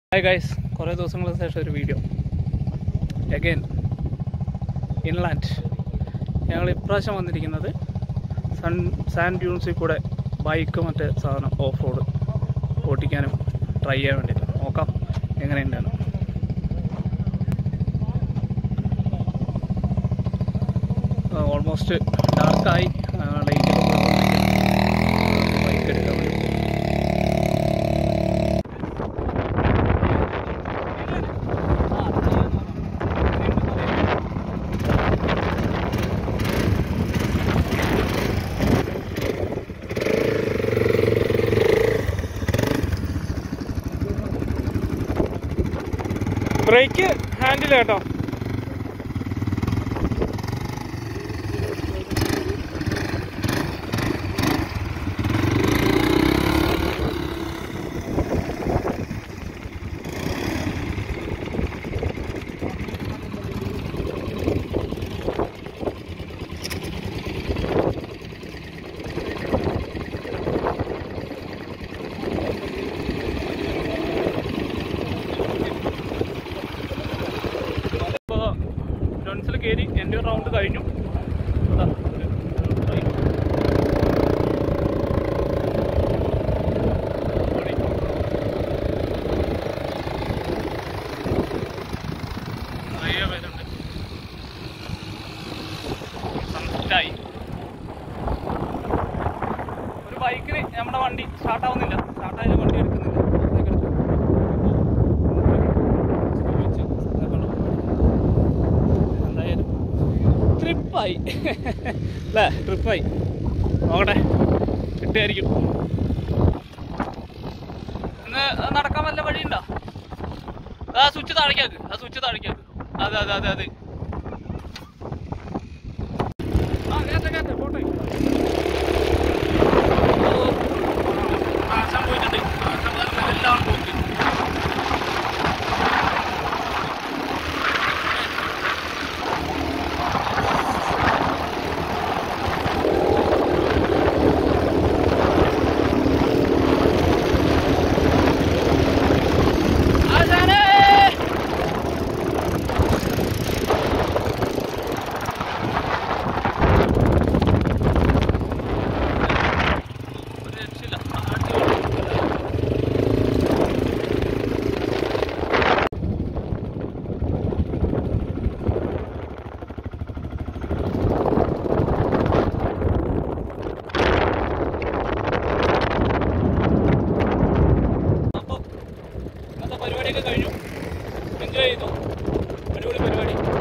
Hi guys കുറേ ദിവസങ്ങൾക്ക് ശേഷം ഒരു വീഡിയോ അഗൈൻ ഇൻലാൻഡ് ഞങ്ങൾ ഇപ്രാവശ്യം വന്നിരിക്കുന്നത് സൺ സാൻഡ് ഡ്യൂൺസിൽ കൂടെ ബൈക്ക് മറ്റേ സാധനം ഓഫ് റോഡ് ഓട്ടിക്കാനും ട്രൈ ചെയ്യാൻ വേണ്ടിയിട്ട് നോക്കാം എങ്ങനെയുണ്ടാണ് ഓൾമോസ്റ്റ് ഡാർക്കായി ലൈറ്റൊക്കെ ബൈക്ക് എടുക്കാൻ വേണ്ടി പോകും ബ്രേക്ക് ഹാൻഡിൽ കേട്ടോ ഇപ്പോൾ ഗ്രൗണ്ട്സിൽ കയറി എൻ്റെ ഒരു റൗണ്ട് കഴിഞ്ഞു അതാ, ഒരു ബൈക്ക്. ഓടി. നിറയെ പേരുണ്ട് സൺസെറ്റായി ഒരു ബൈക്കിന് നമ്മുടെ വണ്ടി സ്റ്റാർട്ടാവുന്നില്ല സ്റ്റാർട്ടായാലും വണ്ടി എടുക്കുന്നില്ല ബൈക്ക് എടുത്തു. ചോദിച്ചു. അതൊക്കെ എന്തായാലും ട്രിപ്പായി അല്ലേ ട്രിപ്പായി നോക്കട്ടെ കിട്ടുമായിരിക്കും ഇന്ന് നടക്കാൻ വല്ല വഴിയുണ്ടോ ആ സ്വിച്ച് താഴേക്കാക്ക് ആ സ്വിച്ച് താഴേക്കാക്ക് അതെ അതെ അതെ അതെ ആ കേട്ടെ കേട്ടെ പോട്ടെ ഓ, ആശാൻ പോയിട്ടുണ്ട് ആശാൻ പോയിട്ട് എല്ലാം പോയിട്ട് ആശാനേ ഒരു രക്ഷയില്ല അടിപൊളി അപ്പോൾ ഇന്നത്തെ പരിപാടിയൊക്കെ കഴിഞ്ഞു എൻജോയ് ചെയ്തു അടിപൊളി പരിപാടി